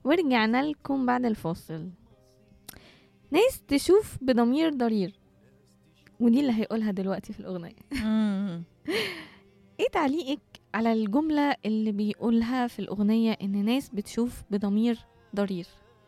ورجعنا لكم بعد الفاصل ناس تشوف بضمير ضرير ودي اللي هيقولها دلوقتي في الأغنية مم. ايه تعليقك على الجملة اللي بيقولها في الأغنية إن ناس بتشوف بضمير ضرير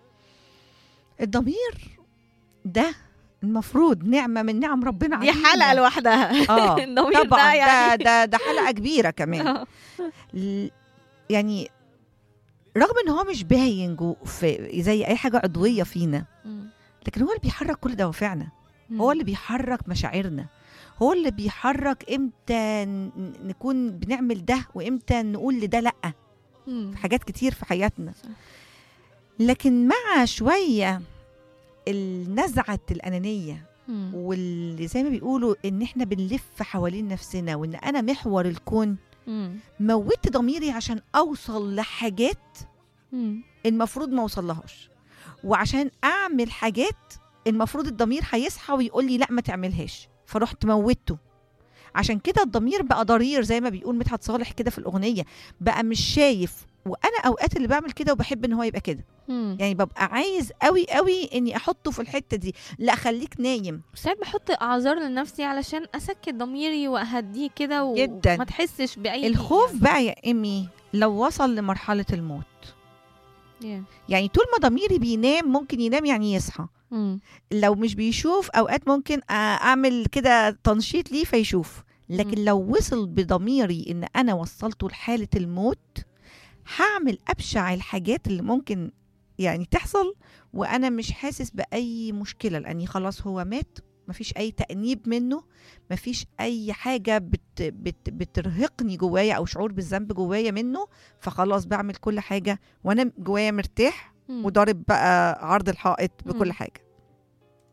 الضمير ده المفروض نعمة من نعم ربنا دي علينا حلقة لوحدها اه الضمير طبعا ده يعني ده ده ده حلقة كبيرة كمان آه. ل- يعني رغم ان هو مش باين جو في زي اي حاجة عضوية فينا مم. لكن هو اللي بيحرك كل دوافعنا مم. هو اللي بيحرك مشاعرنا هو اللي بيحرك امتى ن- نكون بنعمل ده وامتى نقول لده لا مم. في حاجات كتير في حياتنا صح. لكن مع شوية النزعة الأنانية مم. واللي زي ما بيقولوا إن إحنا بنلف حوالين نفسنا وإن أنا محور الكون مم. موتت ضميري عشان أوصل لحاجات مم. المفروض ما أوصلهاش وعشان أعمل حاجات المفروض الضمير هيصحى ويقول لي لا ما تعملهاش فرحت موتته عشان كده الضمير بقى ضرير زي ما بيقول مدحت صالح كده في الأغنية بقى مش شايف وانا اوقات اللي بعمل كده وبحب ان هو يبقى كده مم. يعني ببقى عايز قوي قوي اني احطه في الحته دي لا خليك نايم ساعات بحط اعذار لنفسي علشان اسكت ضميري واهديه كده و- جداً. وما تحسش باي الخوف بقى يا ايمي لو وصل لمرحله الموت Yeah. يعني طول ما ضميري بينام ممكن ينام يعني يصحى مم. لو مش بيشوف اوقات ممكن أ- اعمل كده تنشيط ليه فيشوف لكن مم. لو وصل بضميري ان انا وصلته لحاله الموت هعمل ابشع الحاجات اللي ممكن يعني تحصل وانا مش حاسس باي مشكله لاني خلاص هو مات مفيش اي تانيب منه مفيش اي حاجه بت بت بترهقني جوايا او شعور بالذنب جوايا منه فخلاص بعمل كل حاجه وانا جوايا مرتاح مم. وضارب بقى عرض الحائط بكل مم. حاجه